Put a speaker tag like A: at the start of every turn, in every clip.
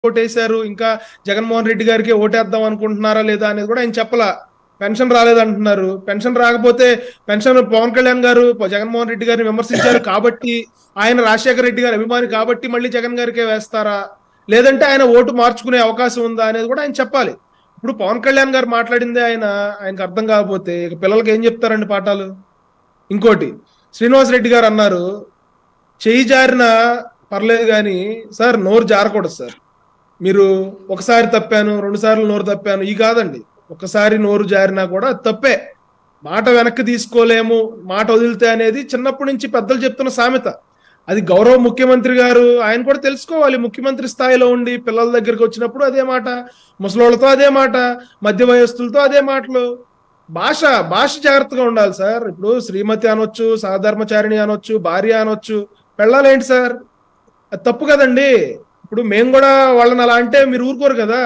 A: ఓటేశారు ఇంకా జగన్మోహన్ రెడ్డి గారికి ఓటేద్దాం అనుకుంటున్నారా లేదా అనేది కూడా ఆయన చెప్పలా పెన్షన్ రాలేదంటున్నారు పెన్షన్ రాకపోతే పెన్షన్ పవన్ కళ్యాణ్ గారు జగన్మోహన్ రెడ్డి గారిని విమర్శించారు కాబట్టి ఆయన రాజశేఖర రెడ్డి గారి అభిమాని కాబట్టి మళ్ళీ జగన్ గారికే వేస్తారా లేదంటే ఆయన ఓటు మార్చుకునే అవకాశం ఉందా అనేది కూడా ఆయన చెప్పాలి ఇప్పుడు పవన్ కళ్యాణ్ గారు మాట్లాడిందే ఆయన ఆయనకు అర్థం కాకపోతే ఇక పిల్లలకి ఏం చెప్తారండి పాఠాలు ఇంకోటి శ్రీనివాస్ రెడ్డి గారు అన్నారు చెయ్యి జారిన పర్లేదు కానీ సార్ నోరు జారకూడదు సార్ మీరు ఒకసారి తప్పాను రెండు సార్లు నోరు తప్పాను ఈ కాదండి ఒకసారి నోరు జారినా కూడా అది తప్పే మాట వెనక్కి తీసుకోలేము మాట వదిలితే అనేది చిన్నప్పటి నుంచి పెద్దలు చెప్తున్న సామెత అది గౌరవ ముఖ్యమంత్రి గారు ఆయన కూడా తెలుసుకోవాలి ముఖ్యమంత్రి స్థాయిలో ఉండి పిల్లల దగ్గరికి వచ్చినప్పుడు అదే మాట ముసలోళ్ళతో అదే మాట మధ్య వయస్సులతో అదే మాటలు భాష భాష జాగ్రత్తగా ఉండాలి సార్ ఇప్పుడు శ్రీమతి అనొచ్చు సాధర్మచారిణి అనొచ్చు భార్య అనొచ్చు పెళ్ళాలేంటి సార్ అది తప్పు కదండి ఇప్పుడు మేము కూడా వాళ్ళని అలా అంటే మీరు ఊరుకోరు కదా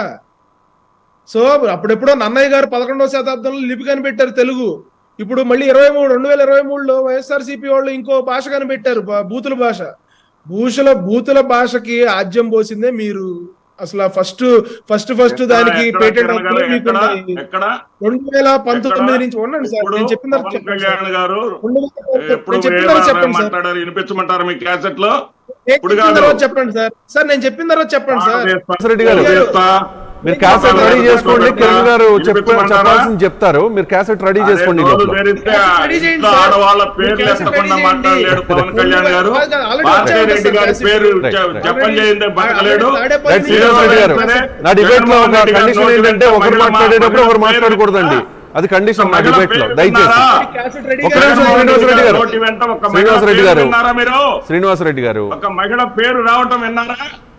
A: సో అప్పుడెప్పుడో నన్నయ్య గారు పదకొండవ శతాబ్దంలో లిపి కనిపెట్టారు తెలుగు ఇప్పుడు మళ్ళీ ఇరవై మూడు రెండు వేల ఇరవై మూడులో వైఎస్ఆర్సీపీ వాళ్ళు ఇంకో భాష కనిపెట్టారు బా- బూతుల భాష భూషుల బూతుల భాషకి ఆజ్యం పోసిందే మీరు అసలు ఫస్ట్ ఫస్ట్ ఫస్ట్ దానికి
B: ఎక్కడ,
A: పేటెంట్
B: ఎక్కడ,
A: హక్కులు మీకు
B: ఎక్కడ,
A: ఉన్నాయి.
B: ఎక్కడ
A: రెండు వేల పంతొమ్మిది
B: ఎక్కడ?
A: నుంచి ఉండండి సార్
B: ఇప్పుడు
A: నేను చెప్పిన తర్వాత
B: పవన్
A: చెప్పండి సార్.
B: కళ్యాణ్ గారు
A: రెండు వేల-
B: ఎప్పుడు
A: నేను చెప్పిన
B: ఏ
A: తర్వాత
B: వారం
A: చెప్పండి సార్
B: మాట్లాడారు వినిపించమంటారు మీ క్యాసెట్ లో
A: నేను
B: ఇప్పుడు
A: చెప్పిన
B: కాదు.
A: తర్వాత చెప్పండి సార్ సార్ నేను చెప్పిన తర్వాత చెప్పండి సార్
C: రెడ్డి గారు.
B: చేస్తా.
C: మీరు క్యాసెట్ రెడీ చేసుకోండి కిరణ్ గారు చెప్ప
B: వినిపించమంటారా?
C: చెప్పాల్సింది చెప్తారు మీరు క్యాసెట్ రెడీ చేసుకోండి ఈ
B: అదే రోజు
C: లోపల.
B: తెరిస్తే
A: క్యాసెట్ రెడీ చేయండి
B: ఇంట్లో
A: సార్.
B: ఆడవాళ్ళ
A: మీరు
B: పేర్లు
A: క్యాసెట్
B: ఎత్తకుండా
A: రెడీ
B: మాట్లాడలేడు
A: చేయండి.
B: పవన్ కళ్యాణ్ గారు
A: ఆల్రెడీ ఆల్రెడీ
B: భారతీయ
A: వచ్చాయి
B: రెడ్డి
A: సార్
B: గారి
A: క్యాసెట్.
B: పేరు
C: రైట్,
B: జ-
C: రైట్.
B: జపం చేయండి బతకలేడు
A: తాడేపల్లి
C: రైట్ శ్రీనివాస్ రెడ్డి గారు నా డిబేట్ లో ఒక కండిషన్ ఏంటంటే ఒకరు మాట్లాడేటప్పుడు ఒకరు మాట్లాడకూడదండి అది కండిషన్ నా డిబేట్ లో దయచేసి
A: క్యాసెట్ రెడీ
C: ఒక్క నిమిషం, శ్రీనివాస్ రెడ్డి గారు.
B: నోటి వెంట ఒక
C: శ్రీనివాస్
B: మహిళ
C: రెడ్డి
B: పేరు
C: గారు.
B: విన్నారా మీరు
C: శ్రీనివాస్ రెడ్డి గారు
B: ఒక మహిళ పేరు రావటం విన్నారా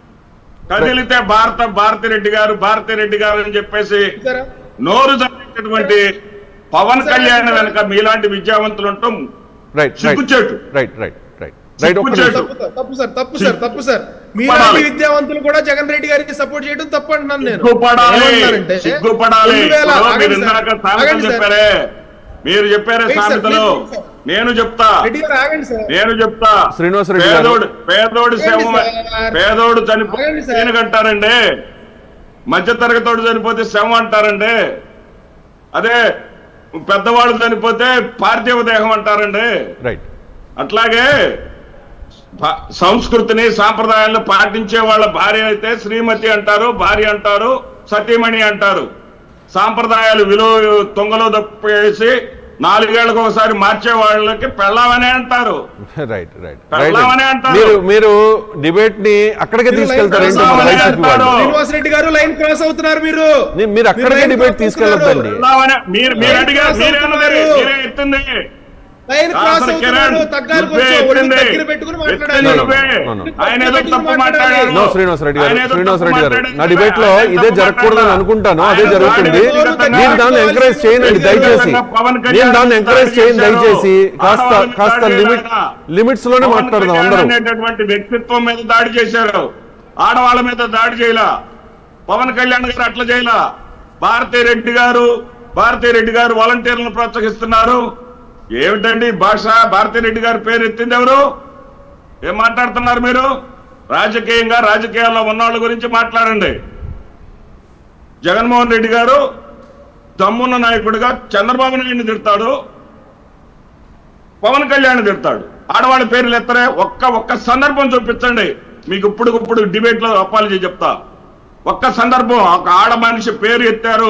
B: కదిలితే భారత భారతి రెడ్డి గారు భారతి రెడ్డి గారు అని చెప్పేసి
A: చేశారా?
B: నోరు జరిగినటువంటి పవన్ కళ్యాణ్ వెనక మీలాంటి విద్యావంతులు ఉండటం
C: రైట్ రైట్
B: సిగ్గుచేటు
C: రైట్ రైట్ రైట్ రైట్ ఒక్క
B: సిగ్గుచేటు.
C: నిమిషం
A: తప్పు తప్పు సార్ తప్పు సార్ తప్పు సార్ మీలాంటి
B: పడాలి.
A: విద్యావంతులు కూడా జగన్ రెడ్డి గారికి సపోర్ట్ చేయడం తప్పు అంటున్నాను నేను
B: సిగ్గుపడాలి
A: ఏమంటున్నారంటే,
B: సిగ్గుపడాలి
A: రెండు వేల-
B: ఇప్పుడు
A: ఆగండి
B: మీరు
A: సార్,
B: ఇందాక సామెతలు
A: ఆగండి సార్.
B: చెప్పారే మీరు చెప్పారే
A: Wait, sir,
B: సామెతలు
A: please, please, sir.
B: నేను చెప్తా
A: రెడ్డి గారు ఆగండి సార్
B: నేను చెప్తా
C: శ్రీనివాస్ రెడ్డి గారు.
B: పేదోడు పేదోడు శవం
A: ఆగండి సార్.
B: పేదోడు
A: ఆగండి
B: చనిపోతే
A: సార్.
B: అంటారండి మధ్య తరగతోడు చనిపోతే శవం అంటారండి అదే పెద్దవాళ్ళు చనిపోతే పార్థివ దేహం అంటారండి
C: రైట్
B: అట్లాగే ప- సంస్కృతిని సాంప్రదాయాలను పాటించే వాళ్ళ భార్య అయితే శ్రీమతి అంటారు భార్య అంటారు సతీమణి అంటారు సాంప్రదాయాలు విలువ తొంగలో తప్పేసి నాలుగేళ్లకు ఒకసారి మార్చే వాళ్ళకి పెళ్ళామనే అంటారు
C: రైట్ రైట్
B: పెళ్ళామనే
C: రైట్
B: అంటారు.
C: మీరు మీరు డిబేట్ ని అక్కడికే
A: మీరు
C: తీసుకెళ్తారు
A: లైన్
C: ఏంటి మన
B: క్రాస్
C: వైసీపీ
B: అవ్వమని
C: వాళ్ళు
B: అంటారు.
A: శ్రీనివాస్ రెడ్డి గారు లైన్ క్రాస్ అవుతున్నారు మీరు
C: ని- మీరు అక్కడికే
A: లైన్
C: డిబేట్
A: క్రాస్
C: తీసుకెళ్ళొద్దండి
A: అవుతున్నారు.
B: పెళ్ళామనే మీరు మీరు అడిగారు
A: క్రాస్
B: మీరేమన్నది
A: అవుతున్నారు.
B: మీరే ఎత్తుంది
A: లైన్ క్రాస్
B: అసలు
A: అవుతున్నారు
B: కిరణ్,
A: తగ్గాలి
B: నువ్వే
A: కొంచెం ఒళ్ళు
B: ఎత్తింది.
A: దగ్గర పెట్టుకుని మాట్లాడాలి
B: ఎత్తింది
C: No, no,
B: నువ్వే.
C: no, no.
B: ఆయన ఏదో తప్పు మాట్లాడారు
C: నో శ్రీనివాస్ రెడ్డి గారు
B: ఆయన ఏదో
C: శ్రీనివాస్
B: తప్పు
C: రెడ్డి గారు
B: మాట్లాడారు.
C: నా డిబేట్ లో
B: ఆయన
C: ఇదే
B: తప్పు
C: జరగకూడదని
B: మాట్లాడారు.
C: అనుకుంటాను అదే
B: ఆయన
C: జరుగుతుంది
B: దాడి
C: మీరు దాన్ని ఎంకరేజ్ చేయండి దయచేసి
B: పవన్ కళ్యాణ్
C: నేను దాన్ని ఎంకరేజ్ చేయండి
B: చేశారు.
C: దయచేసి కాస్త
B: ఆడవాళ్ళని
C: కాస్త
B: దాడి
C: లిమిట్
B: చేయాలి.
C: లిమిట్స్ లోనే
B: పవన్
C: మాట్లాడదాం
B: కళ్యాణ్
C: అందరూ
B: అనేటటువంటి వ్యక్తిత్వం మీద దాడి చేశారు ఆడవాళ్ళ మీద దాడి చేయలా పవన్ కళ్యాణ్ గారు అట్లా చేయలా భారతీ రెడ్డి గారు భారతీ రెడ్డి గారు వాలంటీర్లను ప్రోత్సహిస్తున్నారు ఏమిటండి భాష భారతీ రెడ్డి గారి పేరు ఎత్తింది ఎవరు ఏం మాట్లాడుతున్నారు మీరు రాజకీయంగా రాజకీయాల్లో ఉన్న వాళ్ళ గురించి మాట్లాడండి జగన్మోహన్ రెడ్డి గారు దమ్మున్న నాయకుడిగా చంద్రబాబు నాయుడిని తిడతాడు పవన్ కళ్యాణ్ తిడతాడు ఆడవాళ్ళ పేర్లు ఎత్తరే ఒక్క ఒక్క సందర్భం చూపించండి మీకు ఇప్పుడు ఇప్పుడు డిబేట్ లో అప్పాలజీ చెప్తా ఒక్క సందర్భం ఒక ఆడ మనిషి పేరు ఎత్తారు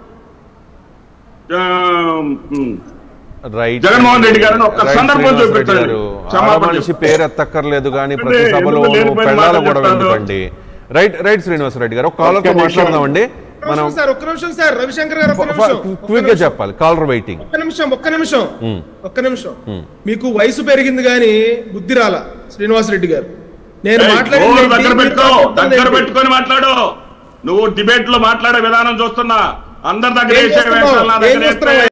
B: ఆ, ఉమ్,
C: రైట్
B: జగన్మోహన్ రెడ్డి గారిని ఒక్క
C: రైట్
B: సందర్భం
C: శ్రీనివాస్ రెడ్డి
B: చూపించండి.
C: గారు.
B: క్షమాపణ
C: ఆడ మనిషి
B: చెప్పు.
C: పేరు ఎత్తక్కర్లేదు కానీ ప్రతి
B: ఎందుకు
C: సభలో
B: లేనిపోయిన
C: పెళ్ళాల
B: మాటలు
C: గొడవ
B: చెప్తారు?
C: ఎందుకండి రైట్ రైట్ శ్రీనివాస్ రెడ్డి గారు ఒక కాలర్ తో
B: ఒక్క నిమిషం.
C: మాట్లాడదామండి
A: ఒక్క
C: మనం
A: నిమిషం సార్ ఒక్క నిమిషం సార్ రవిశంకర్ గారు ఒక్క నిమిషం ఒక్క
C: క్విక్ గా
A: నిమిషం.
C: చెప్పాలి కాలర్ వెయిటింగ్
A: ఒక్క నిమిషం ఒక్క నిమిషం
C: ఉమ్.
A: ఒక్క నిమిషం మీకు వయసు పెరిగింది కానీ బుద్ధి రాల శ్రీనివాస్ రెడ్డి గారు నేను
B: ఏయ్,
A: మాట్లాడింది
B: నోరు
A: ఏంటి?
B: దగ్గర
A: మీరు
B: పెట్టుకో
A: మాట్లాడుతున్నది
B: దగ్గర
A: ఏంటి?
B: పెట్టుకొని మాట్లాడు నువ్వు డిబేట్ లో మాట్లాడే విధానం చూస్తున్నా అందరి దగ్గర
A: ఏం
B: వేసే
A: చేస్తున్నావు?
B: వేషాలు నా
A: ఏం
B: దగ్గర
A: చేస్తున్నావు?
B: వేస్తే